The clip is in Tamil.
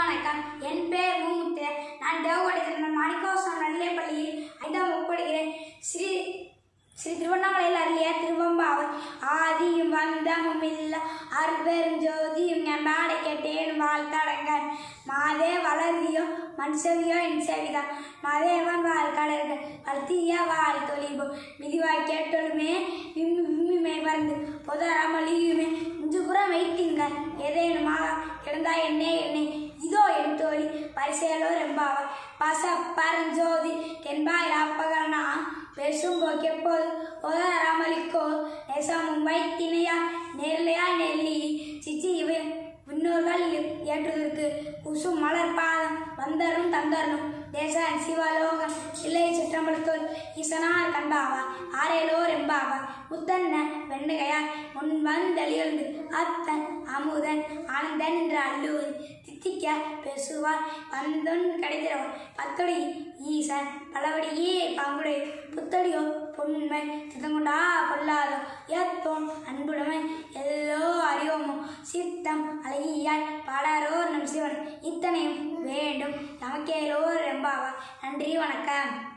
வணக்கம் என் பேர் மூமுத்து நான் தேவகோட்டை சேர்ந்த மாணிக்கவாசம் நடுநிலைப்பள்ளியில் ஐந்தாம் ஒப்படுகிறேன் ஸ்ரீ ஸ்ரீ திருவண்ணாமலையில் அருளிய திருவம்பாவை ஆதியும் வந்தமும் இல்ல அருபெருஞ்சோதியும் எம்பாடை கேட்டேன் வாழ்த்தடங்கன் மாதே வளர்தியோ மனுஷவியோ என் செவிதான் மதேவன் வாழ் கடல்கள் வளர்த்திய வாழ் தொழிபோ மிதிவாய் கேட்டொழுமே விம்மி விம்மிமை பறந்து பொதராமலியுமே முஞ்சுபுறம் வைத்திங்கள் ஏதேனுமாக கிடந்தாய் என்னே என்னே இதோ என் தோழி பரிசேலோ ரெம்பாவாய் பச பரஞ்சோதி என்பாய் அப்பகரணா பேசும் போக்கெப்போது உதராமலிக்கோ நேசமும் வைத்தினையா நேர்லையா நெல்லி சிச்சி இவை முன்னோர்கள் ஏற்றுவதற்கு குசும் மலர் பாதம் வந்தரும் தந்தரனும் தேசன் சிவலோகம் சிலை சிற்றம்பலத்தோர் ஈசனார் கண்டாவா ஆரேலோர் எம்பாவா முத்தன்ன வெண்ணுகையாய் முன் வந்தெளியந்து அத்தன் அமுதன் ஆனந்தன் என்ற அல்லூர் தித்திக்க பேசுவார் வந்தொன் கிடைத்திரவன் பத்தொடி ஈசன் பலவடியே பாங்குடை புத்தடியோ பொன்மை சித்தங்குண்டா பொல்லாதோ ஏத்தோன் அன்புடைமை எல்லோ அறியோமோ சித்தம் அழகியாய் பாடாரோர் நம் சிவன் இத்தனையும் வேண்டும் நமக்கேலோர் எம்பாவா நன்றி வணக்கம்